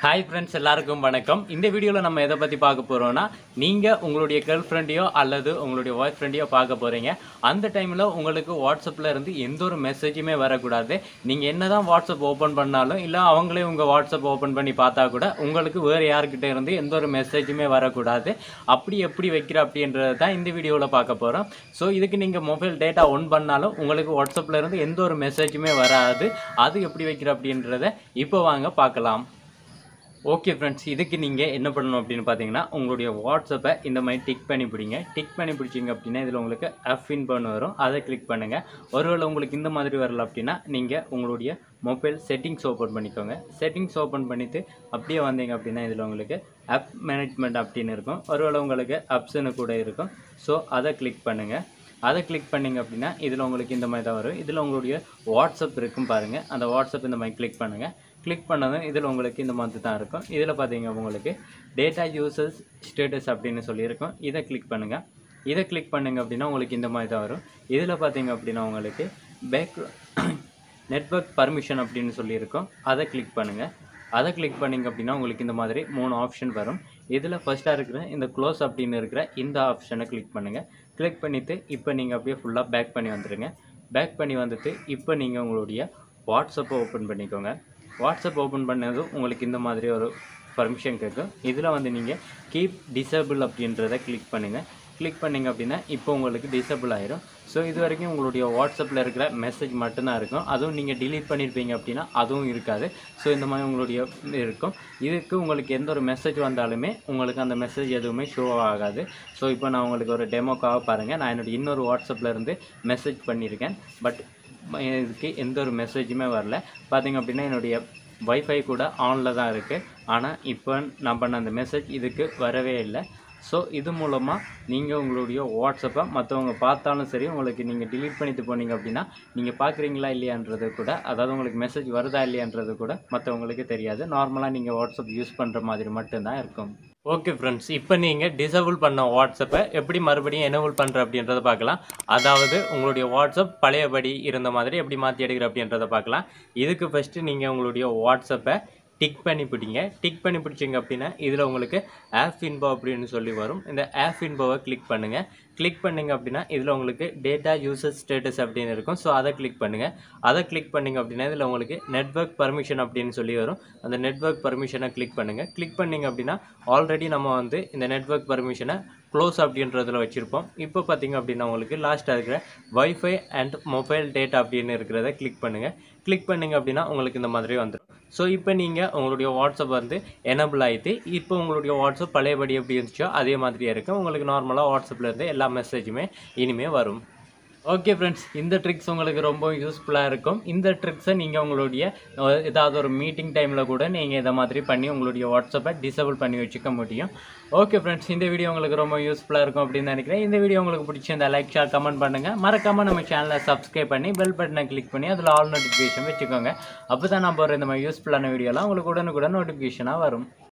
hi friends எல்லாருக்கும் வணக்கம் இந்த வீடியோவில் நம்ம எதை பற்றி பார்க்க போகிறோம்னா நீங்கள் உங்களுடைய கேர்ள் ஃப்ரெண்டையோ அல்லது உங்களுடைய ஒய்ஃப் ஃப்ரெண்டையோ பார்க்க போகிறீங்க அந்த டைமில் உங்களுக்கு வாட்ஸ்அப்பில் இருந்து எந்த ஒரு மெசேஜுமே வரக்கூடாது நீங்கள் என்ன தான் வாட்ஸ்அப் ஓப்பன் பண்ணாலும் இல்லை அவங்களே உங்கள் வாட்ஸ்அப் ஓப்பன் பண்ணி பார்த்தா கூட உங்களுக்கு வேறு யார்கிட்ட இருந்து எந்த ஒரு மெசேஜுமே வரக்கூடாது அப்படி எப்படி வைக்கிற அப்படின்றது தான் இந்த வீடியோவில் பார்க்க போகிறோம் ஸோ இதுக்கு நீங்கள் மொபைல் டேட்டா ஒன் பண்ணாலும் உங்களுக்கு வாட்ஸ்அப்பில் இருந்து எந்த ஒரு மெசேஜுமே வராது அது எப்படி வைக்கிற அப்படின்றத இப்போ வாங்க பார்க்கலாம் ஓகே ஃப்ரெண்ட்ஸ் இதுக்கு நீங்கள் என்ன பண்ணணும் அப்படின்னு பார்த்தீங்கன்னா உங்களுடைய வாட்ஸ்அப்பை இந்த மாதிரி டிக் பண்ணி பிடிங்க டிக் பண்ணி பிடிச்சிங்க அப்படின்னா இதில் உங்களுக்கு எஃப் இன் பண்ண வரும் அதை கிளிக் பண்ணுங்கள் ஒருவேளை உங்களுக்கு இந்த மாதிரி வரல அப்படின்னா நீங்கள் உங்களுடைய மொபைல் செட்டிங்ஸ் ஓப்பன் பண்ணிக்கோங்க செட்டிங்ஸ் ஓப்பன் பண்ணிவிட்டு அப்படியே வந்தீங்க அப்படின்னா இதில் உங்களுக்கு ஆப் மேனேஜ்மெண்ட் அப்படின்னு இருக்கும் ஒருவேளை உங்களுக்கு அப்ஸ்னு கூட இருக்கும் ஸோ அதை கிளிக் பண்ணுங்கள் அதை கிளிக் பண்ணிங்க அப்படின்னா இதில் உங்களுக்கு இந்த மாதிரி தான் வரும் இதில் உங்களுடைய வாட்ஸ்அப் இருக்கும் பாருங்கள் அந்த வாட்ஸ்அப் இந்த மாதிரி கிளிக் பண்ணுங்கள் கிளிக் பண்ணதும் இதில் உங்களுக்கு இந்த மாதிரி தான் இருக்கும் இதில் பார்த்தீங்க உங்களுக்கு டேட்டா யூசர்ஸ் ஸ்டேட்டஸ் அப்படின்னு சொல்லியிருக்கும் இதை கிளிக் பண்ணுங்கள் இதை கிளிக் பண்ணுங்க அப்படின்னா உங்களுக்கு இந்த மாதிரி தான் வரும் இதில் பார்த்தீங்க அப்படின்னா உங்களுக்கு பேக் நெட்வொர்க் பர்மிஷன் அப்படின்னு சொல்லியிருக்கோம் அதை கிளிக் பண்ணுங்கள் அதை கிளிக் பண்ணிங்க அப்படின்னா உங்களுக்கு இந்த மாதிரி மூணு ஆப்ஷன் வரும் இதில் ஃபஸ்ட்டாக இருக்கிற இந்த க்ளோஸ் அப்படின்னு இருக்கிற இந்த ஆப்ஷனை கிளிக் பண்ணுங்கள் கிளிக் பண்ணிவிட்டு இப்போ நீங்கள் அப்படியே ஃபுல்லாக பேக் பண்ணி வந்துடுங்க பேக் பண்ணி வந்துட்டு இப்போ நீங்கள் உங்களுடைய வாட்ஸ்அப்பை ஓப்பன் பண்ணிக்கோங்க வாட்ஸ்அப் ஓப்பன் பண்ணதும் உங்களுக்கு இந்த மாதிரி ஒரு பர்மிஷன் கேட்கும் இதில் வந்து நீங்கள் கீப் டிசேபிள் அப்படின்றத கிளிக் பண்ணுங்கள் கிளிக் பண்ணிங்க அப்படின்னா இப்போ உங்களுக்கு டிசேபிள் ஆயிரும் ஸோ இது வரைக்கும் உங்களுடைய வாட்ஸ்அப்பில் இருக்கிற மெசேஜ் மட்டும்தான் இருக்கும் அதுவும் நீங்கள் delete பண்ணியிருப்பீங்க அப்படின்னா அதுவும் இருக்காது ஸோ இந்த மாதிரி உங்களுடைய இது இருக்கும் இதுக்கு உங்களுக்கு எந்த ஒரு மெசேஜ் வந்தாலுமே உங்களுக்கு அந்த மெசேஜ் எதுவுமே ஷோ ஆகாது ஸோ இப்போ நான் உங்களுக்கு ஒரு டெமோக்காக பாருங்கள் நான் என்னுடைய இன்னொரு வாட்ஸ்அப்பில் இருந்து மெசேஜ் பண்ணியிருக்கேன் பட் இதுக்கு எந்த ஒரு மெசேஜுமே வரல பார்த்தீங்க அப்படின்னா என்னுடைய வைஃபை கூட ஆனில் தான் இருக்குது ஆனால் இப்போ நான் பண்ண அந்த மெசேஜ் இதுக்கு வரவே இல்லை ஸோ இது மூலமாக நீங்கள் உங்களுடைய வாட்ஸ்அப்பை மற்றவங்க பார்த்தாலும் சரி உங்களுக்கு நீங்கள் delete பண்ணிட்டு போனீங்க அப்படின்னா நீங்கள் பார்க்குறீங்களா இல்லையான்றது கூட அதாவது உங்களுக்கு மெசேஜ் வருதா இல்லையான்றது கூட மற்றவங்களுக்கு தெரியாது நார்மலாக நீங்கள் வாட்ஸ்அப் யூஸ் பண்ணுற மாதிரி மட்டும்தான் இருக்கும் ஓகே ஃப்ரெண்ட்ஸ் இப்போ நீங்கள் டிசேபிள் பண்ண வாட்ஸ்அப்பை எப்படி மறுபடியும் எனேபிள் பண்ணுற அப்படின்றத பார்க்கலாம் அதாவது உங்களுடைய வாட்ஸ்அப் பழையபடி இருந்த மாதிரி எப்படி மாற்றி எடுக்கிற அப்படின்றத பார்க்கலாம் இதுக்கு ஃபஸ்ட்டு நீங்கள் உங்களுடைய வாட்ஸ்அப்பை டிக் பண்ணி பிடிங்க டிக் பண்ணி பிடிச்சிங்க அப்படின்னா இதில் உங்களுக்கு ஆப் இன்போ அப்படின்னு சொல்லி வரும் இந்த ஆப் இன்போவை கிளிக் பண்ணுங்கள் கிளிக் பண்ணிங்க அப்படின்னா இதில் உங்களுக்கு டேட்டா யூசர் ஸ்டேட்டஸ் அப்படின்னு இருக்கும் ஸோ அதை கிளிக் பண்ணுங்கள் அதை கிளிக் பண்ணிங்க அப்படின்னா இதில் உங்களுக்கு நெட்வொர்க் பர்மிஷன் அப்படின்னு சொல்லி வரும் அந்த நெட்வொர்க் பர்மிஷனை கிளிக் பண்ணுங்கள் கிளிக் பண்ணிங்க அப்படின்னா ஆல்ரெடி நம்ம வந்து இந்த நெட்வொர்க் பர்மிஷனை க்ளோஸ் அப்படின்றதுல வச்சுருப்போம் இப்போ பார்த்தீங்க அப்படின்னா உங்களுக்கு லாஸ்ட்டாக இருக்கிற வைஃபை அண்ட் மொபைல் டேட்டா அப்படின்னு இருக்கிறத கிளிக் பண்ணுங்கள் கிளிக் பண்ணிங்க அப்படின்னா உங்களுக்கு இந்த மாதிரி வந்துடும் ஸோ இப்போ நீங்கள் உங்களுடைய வாட்ஸ்அப் வந்து எனபிள் ஆகிட்டு இப்போ உங்களுடைய வாட்ஸ்அப் பழையபடி எப்படி இருந்துச்சோ அதே மாதிரியே இருக்கும் உங்களுக்கு நார்மலாக வாட்ஸ்அப்பில் இருந்து எல்லா மெசேஜுமே இனிமேல் வரும் ஓகே ஃப்ரெண்ட்ஸ் இந்த ட்ரிக்ஸ் உங்களுக்கு ரொம்ப யூஸ்ஃபுல்லாக இருக்கும் இந்த ட்ரிக்ஸை நீங்கள் உங்களுடைய அஹ், ஏதாவது ஒரு மீட்டிங் டைமில் கூட நீங்கள் இதை மாதிரி பண்ணி உங்களுடைய வாட்ஸ்அப்பை டிசேபிள் பண்ணி வச்சுக்க முடியும் ஓகே ஃப்ரெண்ட்ஸ் இந்த வீடியோ உங்களுக்கு ரொம்ப யூஸ்ஃபுல்லாக இருக்கும் அப்படின்னு நினைக்கிறேன் இந்த வீடியோ உங்களுக்கு பிடிச்சிருந்தா லைக் ஷேர் கமெண்ட் பண்ணுங்கள் மறக்காமல் நம்ம சேனலை சப்ஸ்கிரைப் பண்ணி பெல் பட்டனை கிளிக் பண்ணி அதில் ஆல் நோட்டிஃபிகேஷன் வச்சுக்கோங்க அப்போ தான் நான் போகிற இந்த மாதிரி யூஸ்ஃபுல்லான வீடியோலாம் உங்களுக்கு உடனுக்குடன் நோட்டிஃபிகேஷனாக வரும்